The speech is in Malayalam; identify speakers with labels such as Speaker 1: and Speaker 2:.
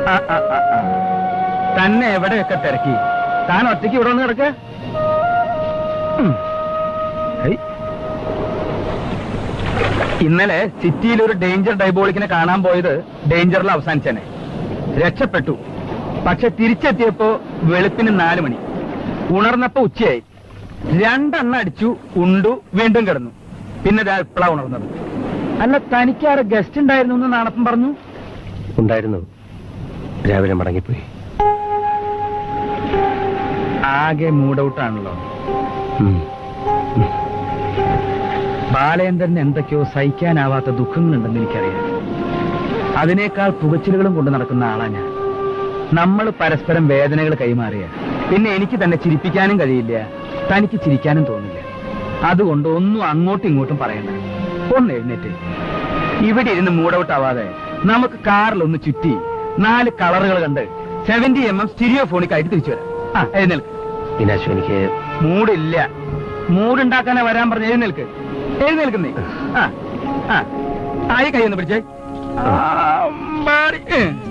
Speaker 1: ആ, ആ, ആ, ആ. തന്നെ എവിടെയൊക്കെ തിരക്കി താൻ ഒറ്റയ്ക്ക് ഇവിടെ വന്ന് കിടക്ക ഇന്നലെ സിറ്റിയിൽ ഒരു ഡേഞ്ചർ ഡൈബോളിക്കിനെ കാണാൻ പോയത് ഡേഞ്ചറിൽ അവസാനിച്ചനെ രക്ഷപ്പെട്ടു പക്ഷെ തിരിച്ചെത്തിയപ്പോ വെളുപ്പിന് നാല് മണി ഉണർന്നപ്പോ ഉച്ചയായി രണ്ടെണ്ണ അടിച്ചു ഉണ്ടു വീണ്ടും കിടന്നു പിന്നെ ദാ ഇപ്പളാ ഉണർന്നത് അല്ല തനിക്കാരെ ഗസ്റ്റ് ഉണ്ടായിരുന്നു എന്ന് നാണപ്പം പറഞ്ഞു
Speaker 2: ഉണ്ടായിരുന്നു രാവിലെ മടങ്ങിപ്പോയി
Speaker 1: ആകെ മൂഡൌട്ടാണല്ലോ
Speaker 2: ഉം.
Speaker 1: ബാലേന്ദ്രന് എന്തൊക്കെയോ സഹിക്കാനാവാത്ത ദുഃഖങ്ങളുണ്ടെന്ന് എനിക്കറിയാം അതിനേക്കാൾ പുകച്ചിലുകളും കൊണ്ട് നടക്കുന്ന ആളാ ഞാൻ നമ്മൾ പരസ്പരം വേദനകൾ കൈമാറിയ പിന്നെ എനിക്ക് തന്നെ ചിരിപ്പിക്കാനും കഴിയില്ല തനിക്ക് ചിരിക്കാനും തോന്നില്ല അതുകൊണ്ട് ഒന്നും അങ്ങോട്ടും ഇങ്ങോട്ടും പറയണ്ട ഒന്ന് എഴുന്നേറ്റ് ഇവിടെ ഇരുന്ന് മൂഡൌട്ട് ആവാതെ നമുക്ക് കാറിൽ ഒന്ന് ചുറ്റി നാല് കളറുകൾ കണ്ട് സെവന്റി എം എം സ്റ്റീരിയോ ഫോണിക്കായിട്ട് തിരിച്ചു വരാം ആ എഴുന്നേൽക്ക്
Speaker 2: മീനാക്ഷി എനിക്ക്
Speaker 1: മൂടില്ല മൂടുണ്ടാക്കാനാ വരാൻ പറഞ്ഞ എഴുന്നേൽക്ക് എഴുന്നേൽക്കുന്നേ ആ ആ ആയി കൈ ഒന്ന് പിടിച്ചേ ആ, മാറി. ഏ.